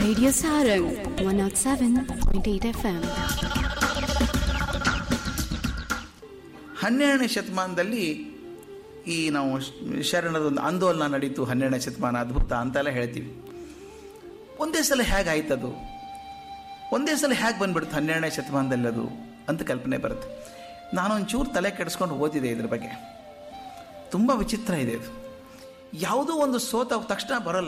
Radio Sarang 107.8 FM. ಹನ್ನೆರಡನೇ ಶತಮಾನದಲ್ಲಿ ಈ ನಾವು ಶರಣದ ಒಂದು ಆಂದೋಲನ ನಡೀತು ಹನ್ನೆರಡನೇ ಶತಮಾನ ಅದ್ಭುತ ಅಂತೆಲ್ಲ ಹೇಳ್ತೀವಿ ಒಂದೇ ಸಲ ಹೇಗಾಯ್ತದು ಒಂದೇ ಸಲ ಹೇಗೆ ಬಂದ್ಬಿಡ್ತು ಹನ್ನೆರಡನೇ ಶತಮಾನದಲ್ಲಿ ಅದು ಅಂತ ಕಲ್ಪನೆ ಬರುತ್ತೆ ನಾನೊಂಚೂರು ತಲೆ ಕೆಡಿಸ್ಕೊಂಡು ಓದಿದೆ ಇದ್ರ ಬಗ್ಗೆ ತುಂಬ ವಿಚಿತ್ರ ಇದೆ ಇದು ಯಾವುದೋ ಒಂದು ಸೋತ ತಕ್ಷಣ ಬರೋಲ್ಲ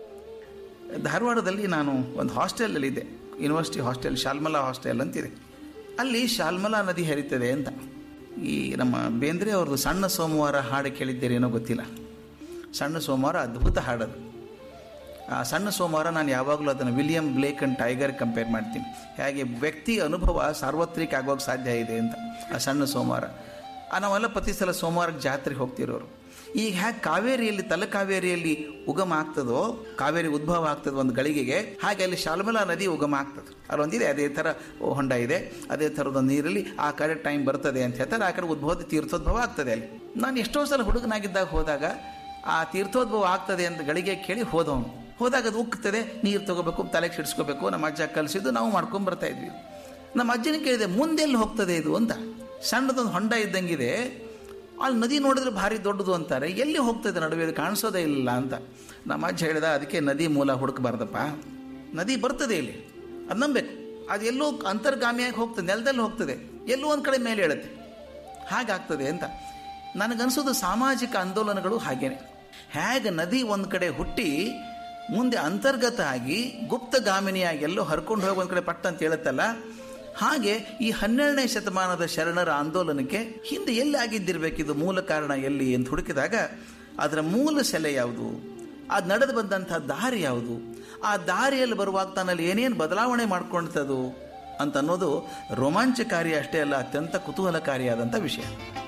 ಧಾರವಾಡದಲ್ಲಿ ನಾನು ಒಂದು ಹಾಸ್ಟೆಲಲ್ಲಿದ್ದೆ ಯೂನಿವರ್ಸಿಟಿ ಹಾಸ್ಟೆಲ್ ಶಾಲ್ಮಲಾ ಹಾಸ್ಟೆಲ್ ಅಂತಿದೆ ಅಲ್ಲಿ ಶಾಲ್ಮಲಾ ನದಿ ಹರಿತದೆ ಅಂತ ಈ ನಮ್ಮ ಬೇಂದ್ರೆ ಅವ್ರದ್ದು ಸಣ್ಣ ಸೋಮವಾರ ಹಾಡು ಕೇಳಿದ್ದೀರೇನೋ ಗೊತ್ತಿಲ್ಲ ಸಣ್ಣ ಸೋಮವಾರ ಅದ್ಭುತ ಹಾಡದು ಆ ಸಣ್ಣ ಸೋಮವಾರ ನಾನು ಯಾವಾಗಲೂ ಅದನ್ನು William Blake and tiger compare ಮಾಡ್ತೀನಿ ಹೇಗೆ ವ್ಯಕ್ತಿ ಅನುಭವ ಸಾರ್ವತ್ರಿಕ ಆಗೋಕ್ಕೆ ಸಾಧ್ಯ ಇದೆ ಅಂತ ಆ ಸಣ್ಣ ಸೋಮವಾರ ಆ ನಾವೆಲ್ಲ ಪ್ರತಿ ಸಲ ಸೋಮವಾರಕ್ಕೆ ಜಾತ್ರೆಗೆ ಹೋಗ್ತಿರೋರು ಈಗ ಹೇಗೆ ಕಾವೇರಿಯಲ್ಲಿ ತಲಕಾವೇರಿಯಲ್ಲಿ ಉಗಮ ಆಗ್ತದೋ ಕಾವೇರಿ ಉದ್ಭವ ಆಗ್ತದೆ ಒಂದು ಗಳಿಗೆಗೆ ಹಾಗೆ ಅಲ್ಲಿ ಶಾಲ್ಮಲಾ ನದಿ ಉಗಮ ಆಗ್ತದೆ ಅಲ್ಲೊಂದಿದೆ ಅದೇ ಥರ ಹೊಂಡ ಇದೆ ಅದೇ ಥರದೊಂದು ನೀರಲ್ಲಿ ಆ ಕಡೆ ಟೈಮ್ ಬರ್ತದೆ ಅಂತ ಹೇಳ್ತಾರೆ ಆ ಕಡೆ ಉದ್ಭವ ತೀರ್ಥೋದ್ಭವ ಆಗ್ತದೆ ಅಲ್ಲಿ ನಾನು ಎಷ್ಟೋ ಸಲ ಹುಡುಗನಾಗಿದ್ದಾಗ ಹೋದಾಗ ಆ ತೀರ್ಥೋದ್ಭವ ಆಗ್ತದೆ ಅಂತ ಗಳಿಗೆ ಕೇಳಿ ಹೋದವನು ಹೋದಾಗ ಅದು ಉಕ್ತದೆ ನೀರು ತಗೋಬೇಕು ತಲೆಗೆ ಸಿಡಿಸ್ಕೋಬೇಕು ನಮ್ಮ ಅಜ್ಜ ಕಲಿಸಿದ್ದು ನಾವು ಮಾಡ್ಕೊಂಡು ಬರ್ತಾ ಇದ್ವಿ ನಮ್ಮ ಅಜ್ಜನ ಕೇಳಿದೆ ಮುಂದೆಲ್ಲಿ ಹೋಗ್ತದೆ ಇದು ಅಂತ ಸಣ್ಣದೊಂದು ಹೊಂಡ ಇದ್ದಂಗಿದೆ ಅಲ್ಲಿ ನದಿ ನೋಡಿದ್ರೆ ಭಾರಿ ದೊಡ್ಡದು ಅಂತಾರೆ ಎಲ್ಲಿ ಹೋಗ್ತದೆ ನಡುವೆ ಅದು ಕಾಣಿಸೋದೇ ಇಲ್ಲ ಅಂತ ನಮ್ಮ ಅಜ್ಜ ಹೇಳಿದ ಅದಕ್ಕೆ ನದಿ ಮೂಲ ಹುಡುಕಬಾರ್ದಪ್ಪ ನದಿ ಬರ್ತದೆ ಇಲ್ಲಿ ಅದು ನಂಬೇಕು ಅದು ಎಲ್ಲೋ ಅಂತರ್ಗಾಮಿಯಾಗಿ ಹೋಗ್ತದೆ ನೆಲದಲ್ಲಿ ಹೋಗ್ತದೆ ಎಲ್ಲೋ ಒಂದು ಕಡೆ ಮೇಲೆ ಹೇಳುತ್ತೆ ಹಾಗಾಗ್ತದೆ ಅಂತ ನನಗನ್ಸೋದು ಸಾಮಾಜಿಕ ಆಂದೋಲನಗಳು ಹಾಗೇನೆ ಹೇಗೆ ನದಿ ಒಂದು ಕಡೆ ಹುಟ್ಟಿ ಮುಂದೆ ಅಂತರ್ಗತ ಆಗಿ ಗುಪ್ತಗಾಮಿನಿಯಾಗಿ ಎಲ್ಲೋ ಹರ್ಕೊಂಡು ಹೋಗಿ ಒಂದು ಕಡೆ ಪಟ್ಟ ಅಂತ ಹೇಳುತ್ತಲ್ಲ ಹಾಗೆ ಈ ಹನ್ನೆರಡನೇ ಶತಮಾನದ ಶರಣರ ಆಂದೋಲನಕ್ಕೆ ಹಿಂದೆ ಎಲ್ಲಿ ಆಗಿದ್ದಿರಬೇಕಿದು ಮೂಲ ಕಾರಣ ಎಲ್ಲಿ ಅಂತ ಹುಡುಕಿದಾಗ ಅದರ ಮೂಲ ಸೆಲೆ ಯಾವುದು ಅದು ನಡೆದು ಬಂದಂಥ ದಾರಿ ಯಾವುದು ಆ ದಾರಿಯಲ್ಲಿ ಬರುವಾಗ ತನ್ನಲ್ಲಿ ಏನೇನು ಬದಲಾವಣೆ ಮಾಡ್ಕೊಳ್ತದು ಅಂತ ಅನ್ನೋದು ರೋಮಾಂಚಕಾರಿ ಅಷ್ಟೇ ಅಲ್ಲ ಅತ್ಯಂತ ಕುತೂಹಲಕಾರಿಯಾದಂಥ ವಿಷಯ